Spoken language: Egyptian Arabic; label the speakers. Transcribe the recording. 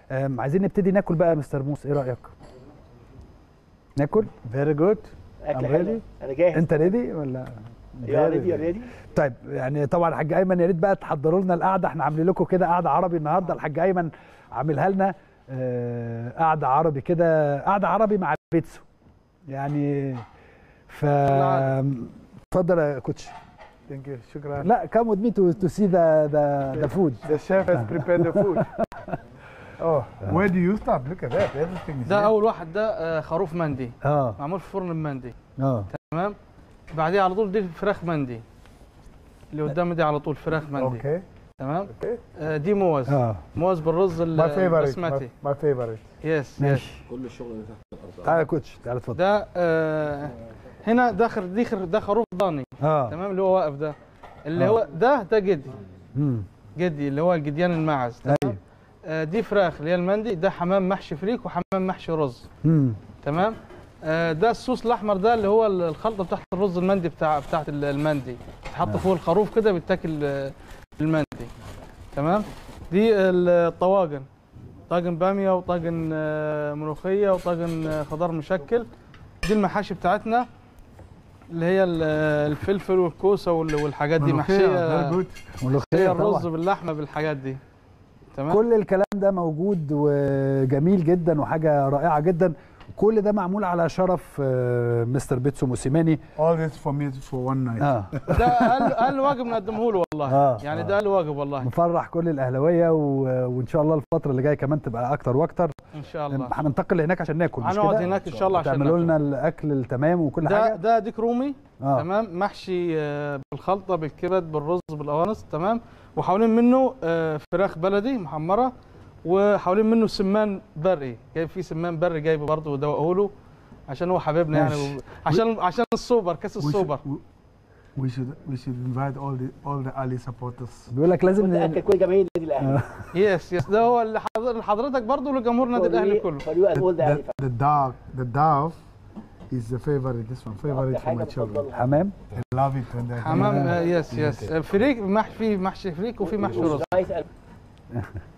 Speaker 1: أم، عايزين نبتدي ناكل بقى يا مستر موس ايه رايك ناكل
Speaker 2: Very good.
Speaker 3: اكل
Speaker 2: I'm
Speaker 3: حلو انا جاهز
Speaker 1: انت ريدي ولا
Speaker 3: يا
Speaker 2: Very
Speaker 3: ريدي يا
Speaker 2: good.
Speaker 3: ريدي
Speaker 1: طيب يعني طبعا الحاج ايمن يا ريت بقى تحضروا لنا القعده احنا عاملين لكم كده قعده عربي النهارده الحاج ايمن عاملها لنا آه، قعده عربي كده قعده عربي مع بيتسو يعني ف اتفضل يا كوتش
Speaker 2: Thank you. شكرا.
Speaker 1: لا كم with me to, to see the the, the food
Speaker 2: The chef has prepared the food. oh, where do you start? Look at that. Everything is
Speaker 4: ده
Speaker 2: here.
Speaker 4: اول واحد ده آه، خروف مندي
Speaker 1: اه
Speaker 4: معمول في فرن المندي
Speaker 1: اه
Speaker 4: تمام بعديه على طول دي فراخ مندي اللي قدامي دي على طول فراخ مندي
Speaker 2: Okay.
Speaker 4: تمام
Speaker 2: Okay.
Speaker 4: آه، دي موز
Speaker 1: اه
Speaker 4: موز بالرز ال-
Speaker 2: My favorite.
Speaker 4: البسمتي
Speaker 2: My, my favorite.
Speaker 4: يس يس
Speaker 1: ماشي
Speaker 5: كل الشغل اللي تحت الارض
Speaker 1: تعالى يا كوتش تعالى اتفضل
Speaker 4: ده آه، هنا ده خر دي خر ده خروف ضاني
Speaker 1: اه
Speaker 4: تمام اللي هو واقف ده اللي
Speaker 1: آه.
Speaker 4: هو ده ده جدي
Speaker 1: امم
Speaker 4: جدي اللي هو الجديان الماعز تمام
Speaker 1: ايوه
Speaker 4: آه، دي فراخ اللي هي المندي ده حمام محشي فريك وحمام محشي رز
Speaker 1: امم
Speaker 4: تمام آه، ده الصوص الاحمر ده اللي هو الخلطه بتاعت الرز المندي بتاع بتاعت ال- المندي تحط فوق الخروف كده بيتاكل آه، المندي تمام دي الطواجن طاجن باميه وطاجن آه، ملوخيه وطاجن آه، خضار مشكل دي المحاشي بتاعتنا اللي هي ال- الفلفل والكوسه وال- والحاجات دي
Speaker 2: Molokhia,
Speaker 4: محشيه
Speaker 2: Very good.
Speaker 1: ملوخيه
Speaker 4: هي
Speaker 1: طبعا
Speaker 4: الرز باللحمه بالحاجات دي تمام
Speaker 1: كل الكلام ده موجود وجميل جدا وحاجه رائعه جدا كل ده معمول على شرف آه، مستر بيتسو موسيماني
Speaker 2: All this for me for one night.
Speaker 1: اه
Speaker 4: ده اقل اقل واجب نقدمه له والله
Speaker 1: آه،
Speaker 4: يعني
Speaker 1: آه.
Speaker 4: ده اقل واجب والله
Speaker 1: مفرح كل الاهلاويه و... وان شاء الله الفتره اللي جايه كمان تبقى اكتر واكتر
Speaker 4: ان شاء الله
Speaker 1: هننتقل هناك عشان ناكل مش
Speaker 4: هنقعد
Speaker 1: كده
Speaker 4: هناك ان شاء الله عشان
Speaker 1: تعملوا
Speaker 4: ناكل.
Speaker 1: لنا الاكل التمام وكل
Speaker 4: ده
Speaker 1: حاجه
Speaker 4: ده ديك رومي
Speaker 1: اه
Speaker 4: تمام محشي آه، بالخلطه بالكبد بالرز بالقوانص تمام وحوالين منه آه، فراخ بلدي محمره وحوالين منه سمان بري جايب فيه سمان بري جايبه برضه ودوقه له عشان هو حبيبنا يعني
Speaker 1: ماشي.
Speaker 4: و- عشان عشان السوبر كاس
Speaker 2: We should,
Speaker 4: السوبر
Speaker 2: we should we should invite all the all the Ali supporters.
Speaker 1: بيقول لك لازم
Speaker 3: ده اكل كل جماهير النادي الاهلي
Speaker 4: يس يس ده هو اللي حضر- لحضرتك برضه ولجمهور النادي الاهلي كله
Speaker 3: For you and all the
Speaker 2: The,
Speaker 3: Ahli
Speaker 2: the, the dog, the dog is the favorite. This one favorite for
Speaker 3: حاجه
Speaker 2: my children.
Speaker 3: مفضله
Speaker 1: حمام
Speaker 2: I love it when they're
Speaker 4: حمام
Speaker 2: here.
Speaker 4: آه، يس يس آه، فريك مح في محشي فريك وفي محشي رز
Speaker 3: عايز